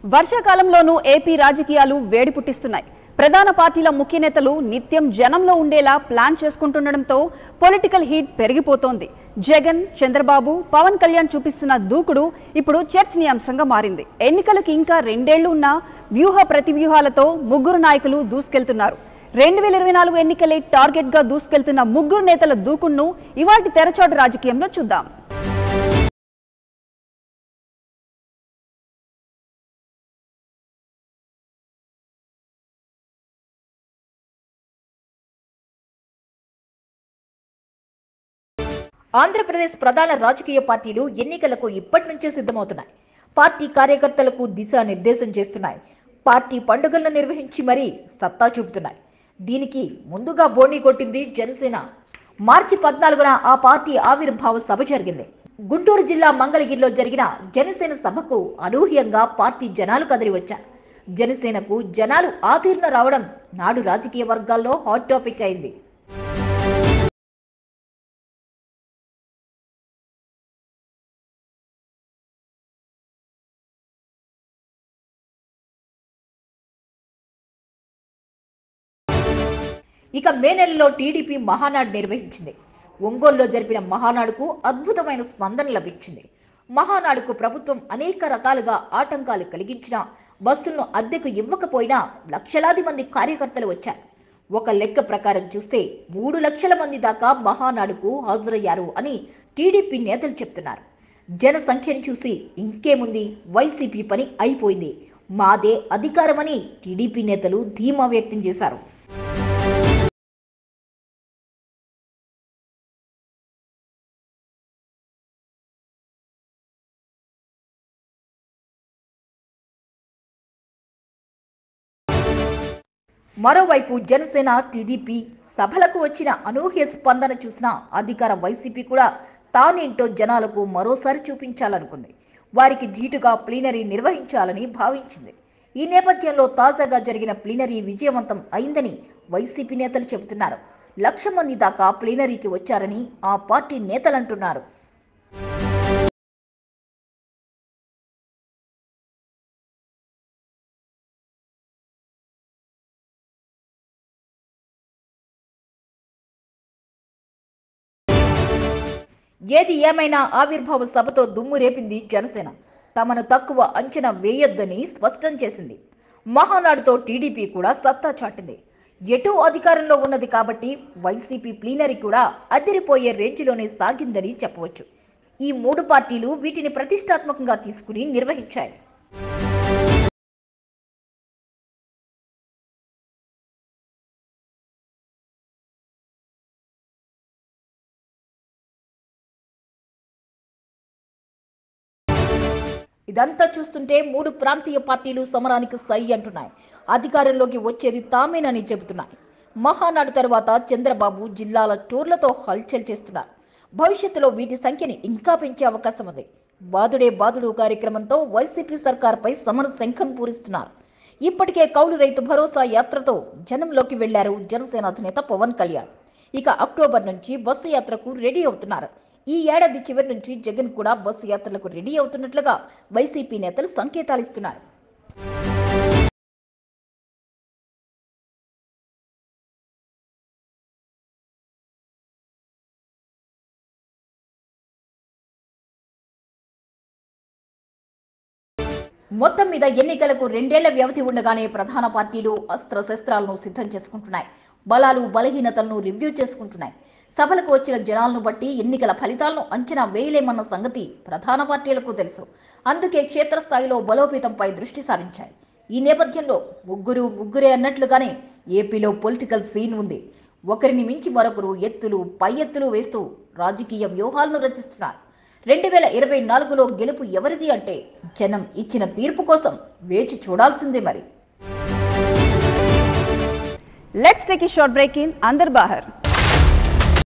వర్షాకాలంలోనూ ఏపీ రాజకీయాలు వేడి పుట్టిస్తున్నాయి ప్రధాన పార్టీల ముఖ్య నేతలు నిత్యం జనంలో ఉండేలా ప్లాన్ చేసుకుంటుండటంతో పొలిటికల్ హీట్ పెరిగిపోతోంది జగన్ చంద్రబాబు పవన్ కళ్యాణ్ చూపిస్తున్న దూకుడు ఇప్పుడు చర్చనీయాంశంగా మారింది ఎన్నికలకు ఇంకా రెండేళ్లు ఉన్నా వ్యూహ ప్రతివ్యూహాలతో ముగ్గురు నాయకులు దూసుకెళ్తున్నారు రెండు వేల ఇరవై నాలుగు ఎన్నికలే టార్గెట్ గా దూసుకెళ్తున్న ముగ్గురు నేతల దూకుడును ఇవాటి తెరచాటు రాజకీయంలో చూద్దాం ఆంధ్రప్రదేశ్ ప్రధాన రాజకీయ పార్టీలు ఎన్నికలకు ఇప్పటి నుంచే సిద్ధమవుతున్నాయి పార్టీ కార్యకర్తలకు దిశానిర్దేశం చేస్తున్నాయి పార్టీ పండుగలను నిర్వహించి మరీ సత్తా చూపుతున్నాయి దీనికి ముందుగా బోణీ కొట్టింది జనసేన మార్చి పద్నాలుగున ఆ పార్టీ ఆవిర్భావ సభ జరిగింది గుంటూరు జిల్లా మంగళగిరిలో జరిగిన జనసేన సభకు అనూహ్యంగా పార్టీ జనాలు కదిలి వచ్చారు జనసేనకు జనాలు ఆదరణ రావడం నాడు రాజకీయ వర్గాల్లో హాట్ టాపిక్ అయింది ఇక మే నెలలో టీడీపీ మహానాడు నిర్వహించింది ఒంగోలులో జరిపిన మహానాడుకు అద్భుతమైన స్పందన లభించింది మహానాడుకు ప్రభుత్వం అనేక రకాలుగా ఆటంకాలు కలిగించినా బస్సులను అద్దెకు ఇవ్వకపోయినా లక్షలాది మంది కార్యకర్తలు వచ్చారు ఒక లెక్క ప్రకారం చూస్తే మూడు లక్షల మంది దాకా మహానాడుకు హాజరయ్యారు అని టీడీపీ నేతలు చెప్తున్నారు జన సంఖ్యను చూసి ఇంకేముంది వైసీపీ పని అయిపోయింది మాదే అధికారమని టీడీపీ నేతలు ధీమా వ్యక్తం చేశారు మరోవైపు జనసేన టీడీపీ సభలకు వచ్చిన అనూహ్య స్పందన చూసిన అధికార వైసీపీ కూడా తానేంటో జనాలకు మరోసారి చూపించాలనుకుంది వారికి ధీటుగా ప్లీనరీ నిర్వహించాలని భావించింది ఈ నేపథ్యంలో తాజాగా జరిగిన ప్లీనరీ విజయవంతం అయిందని వైసీపీ నేతలు చెబుతున్నారు లక్ష మంది దాకా ప్లీనరీకి వచ్చారని ఆ పార్టీ నేతలంటున్నారు ఏది ఏమైనా ఆవిర్భావ సభతో దుమ్ము రేపింది జనసేన తమను తక్కువ అంచనా వేయొద్దని స్పష్టం చేసింది మహానాడుతో టీడీపీ కూడా సత్తా చాటింది ఎటు అధికారంలో ఉన్నది కాబట్టి వైసీపీ ప్లీనరీ కూడా అదిరిపోయే రేంజ్లోనే సాగిందని చెప్పవచ్చు ఈ మూడు పార్టీలు వీటిని ప్రతిష్టాత్మకంగా తీసుకుని నిర్వహించాయి ఇదంతా చూస్తుంటే మూడు ప్రాంతీయ పార్టీలు సమరానికి సై అంటున్నాయి అధికారంలోకి వచ్చేది తామేనని చెబుతున్నాయి మహానాడు తర్వాత చంద్రబాబు జిల్లాల టూర్లతో హల్చల్ చేస్తున్నారు భవిష్యత్తులో వీటి సంఖ్యని ఇంకా పెంచే అవకాశం ఉంది బాదుడే బాదుడు కార్యక్రమంతో వైసీపీ సర్కార్పై సమర శంఖం పూరిస్తున్నారు ఇప్పటికే కౌలు రైతు భరోసా యాత్రతో జనంలోకి వెళ్లారు జనసేన అధినేత పవన్ కళ్యాణ్ ఇక అక్టోబర్ నుంచి బస్సు యాత్రకు రెడీ అవుతున్నారు ఈ ఏడాది చివరి నుంచి జగన్ కూడా బస్సు యాత్రలకు రెడీ అవుతున్నట్లుగా వైసీపీ నేతలు సంకేతాలు ఇస్తున్నారు మొత్తం మీద ఎన్నికలకు రెండేళ్ల వ్యవధి ఉండగానే ప్రధాన పార్టీలు అస్త్ర శస్త్రాలను సిద్ధం చేసుకుంటున్నాయి బలాలు బలహీనతలను రివ్యూ చేసుకుంటున్నాయి సభలకు వచ్చిన జనాలను బట్టి ఎన్నికల ఫలితాలను అంచనా వేయలేమన్న సంగతి ప్రధాన పార్టీలకు తెలుసు అందుకే క్షేత్రస్థాయిలో బలోపేతంపై దృష్టి సారించాయి ఈ నేపథ్యంలో ముగ్గురు ముగ్గురే అన్నట్లుగానే ఏపీలో పొలిటికల్ సీన్ ఉంది ఒకరిని మించి మరొకరు ఎత్తులు పై ఎత్తులు వేస్తూ రాజకీయ వ్యూహాలను రచిస్తున్నారు రెండు వేల ఇరవై నాలుగులో గెలుపు ఎవరిది అంటే జనం ఇచ్చిన తీర్పు కోసం వేచి చూడాల్సిందే మరి లెట్స్ టేక్ ఈ షార్ట్ బ్రేక్ ఇన్ అందర్ బాహర్